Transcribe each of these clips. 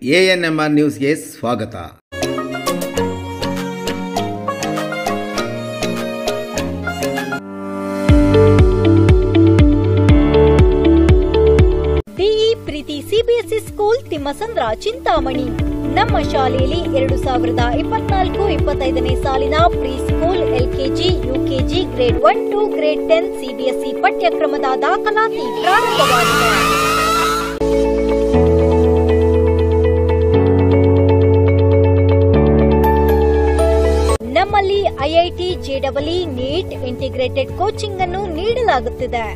A N M R ನ್ಯೂಸ್ಗೆ ಸ್ವಾಗತ DE Preethi CBSE school Thimmasandra Chintamani ನಮ್ಮ ಶಾಲೆಯಲ್ಲಿ ಎರಡು ಸಾವಿರದ ಇಪ್ಪತ್ನಾಲ್ಕು ಇಪ್ಪತ್ತೈದನೇ ಸಾಲಿನ pre school LKG UKG grade one two grade ten CBSE ಪಠ್ಯಕ್ರಮದ ದಾಖಲಾತಿ ಪ್ರಾರಂಭವಾಗಿದೆ ನಮ್ಮಲ್ಲಿ ಐಐಟಿ ಜೆಡಬ್ಲ್ಇ ನೀಟ್ ಇಂಟಿಗ್ರೇಟೆಡ್ ಕೋಚಿಂಗ್ ಅನ್ನು ನೀಡಲಾಗುತ್ತಿದೆ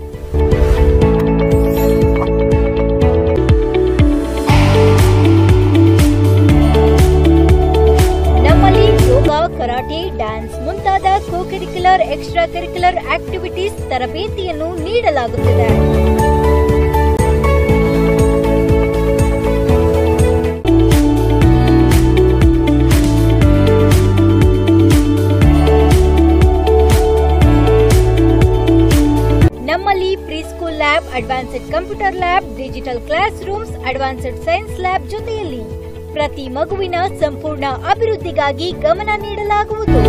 ನಮ್ಮಲ್ಲಿ ಯೋಗ ಕರಾಟೆ ಡ್ಯಾನ್ಸ್ ಮುಂತಾದ co curricular extra curricular activities ತರಬೇತಿಯನ್ನು ನೀಡಲಾಗುತ್ತಿದೆ ನಮ್ಮಲ್ಲಿ pre school lab advanced computer lab digital class rooms advanced science lab ಜೊತೆಯಲ್ಲಿ ಪ್ರತಿ ಮಗುವಿನ ಸಂಪೂರ್ಣ ಅಭಿವೃದ್ಧಿಗಾಗಿ ಗಮನ ನೀಡಲಾಗುವುದು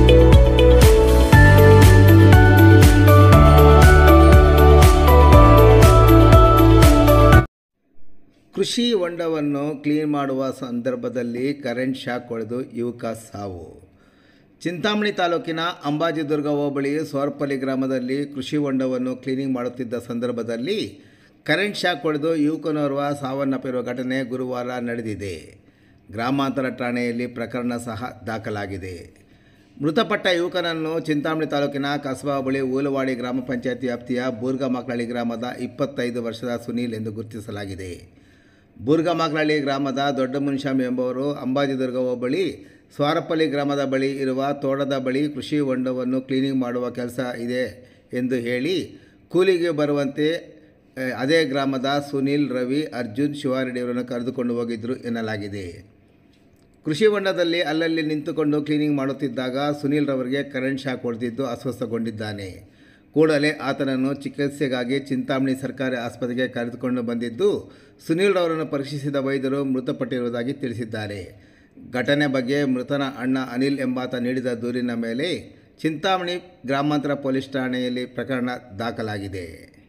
ಕೃಷಿ ಹೊಂಡವನ್ನು ಕ್ಲೀನ್ ಮಾಡುವ ಸಂದರ್ಭದಲ್ಲಿ ಕರೆಂಟ್ ಶಾಕ್ ಹೊಡೆದು ಯುವಕ ಸಾವು ಚಿಂತಾಮಣಿ ತಾಲೂಕಿನ ಅಂಬಾಜಿದುರ್ಗ ಹೋಬಳಿ ಸೋರ್ಪಲ್ಲಿ ಗ್ರಾಮದಲ್ಲಿ ಕೃಷಿ ಹೊಂಡವನ್ನು ಕ್ಲೀನಿಂಗ್ ಮಾಡುತ್ತಿದ್ದ ಸಂದರ್ಭದಲ್ಲಿ ಕರೆಂಟ್ ಶಾಕ್ ಹೊಡೆದು ಯುವಕನೋರ್ವ ಸಾವನ್ನಪ್ಪಿರುವ ಘಟನೆ ಗುರುವಾರ ನಡೆದಿದೆ ಗ್ರಾಮಾಂತರ ಠಾಣೆಯಲ್ಲಿ ಪ್ರಕರಣ ಸಹ ದಾಖಲಾಗಿದೆ ಮೃತಪಟ್ಟ ಯುವಕನನ್ನು ಚಿಂತಾಮಣಿ ತಾಲೂಕಿನ ಕಸಬಾ ಬಳಿ ಊಲವಾಡಿ ಗ್ರಾಮ ಪಂಚಾಯತಿ ವ್ಯಾಪ್ತಿಯ ಬೂರ್ಗಮಕ್ಳಳ್ಳಿ ಗ್ರಾಮದ ಇಪ್ಪತ್ತೈದು ವರ್ಷದ ಸುನೀಲ್ ಎಂದು ಗುರುತಿಸಲಾಗಿದೆ ಬೂರ್ಗಮಕ್ಳಳ್ಳಿ ಗ್ರಾಮದ ದೊಡ್ಡ ಮುನ್ಶಾಮಿ ಎಂಬುವರು ಅಂಬಾಜಿದುರ್ಗ ಹೋಬಳಿ ಸ್ವಾರಪಲ್ಲಿ ಗ್ರಾಮದ ಬಳಿ ಇರುವ ತೋಟದ ಬಳಿ ಕೃಷಿ ಹೊಂಡವನ್ನು ಕ್ಲೀನಿಂಗ್ ಮಾಡುವ ಕೆಲಸ ಇದೆ ಎಂದು ಹೇಳಿ ಕೂಲಿಗೆ ಬರುವಂತೆ ಆ, ಅದೇ ಗ್ರಾಮದ ಸುನೀಲ್ ರವಿ ಅರ್ಜುನ್ ಶಿವಾರೆಡ್ಡಿಯವರನ್ನು ಕರೆದುಕೊಂಡು ಹೋಗಿದ್ದರು ಎನ್ನಲಾಗಿದೆ ಕೃಷಿ ಹೊಂಡದಲ್ಲಿ ಅಲ್ಲಲ್ಲಿ ನಿಂತುಕೊಂಡು ಕ್ಲೀನಿಂಗ್ ಮಾಡುತ್ತಿದ್ದಾಗ ಸುನೀಲ್ ರವರಿಗೆ ಕರೆಂಟ್ ಶಾಕ್ ಹೊಡೆದಿದ್ದು ಅಸ್ವಸ್ಥಗೊಂಡಿದ್ದಾನೆ ಕೂಡಲೇ ಆತನನ್ನು ಚಿಕಿತ್ಸೆಗಾಗಿ ಚಿಂತಾಮಣಿ ಸರ್ಕಾರಿ ಆಸ್ಪತ್ರೆಗೆ ಕರೆದುಕೊಂಡು ಬಂದಿದ್ದು ಸುನೀಲ್ ರವರನ್ನು ಪರೀಕ್ಷಿಸಿದ ವೈದ್ಯರು ಮೃತಪಟ್ಟಿರುವುದಾಗಿ ತಿಳಿಸಿದ್ದಾರೆ ಘಟನೆ ಬಗ್ಗೆ ಮೃತನ ಅಣ್ಣ ಅನಿಲ್ ಎಂಬಾತ ನೀಡಿದ ದೂರಿನ ಮೇಲೆ ಚಿಂತಾಮಣಿ ಗ್ರಾಮಾಂತರ ಪೊಲೀಸ್ ಠಾಣೆಯಲ್ಲಿ ಪ್ರಕರಣ ದಾಖಲಾಗಿದೆ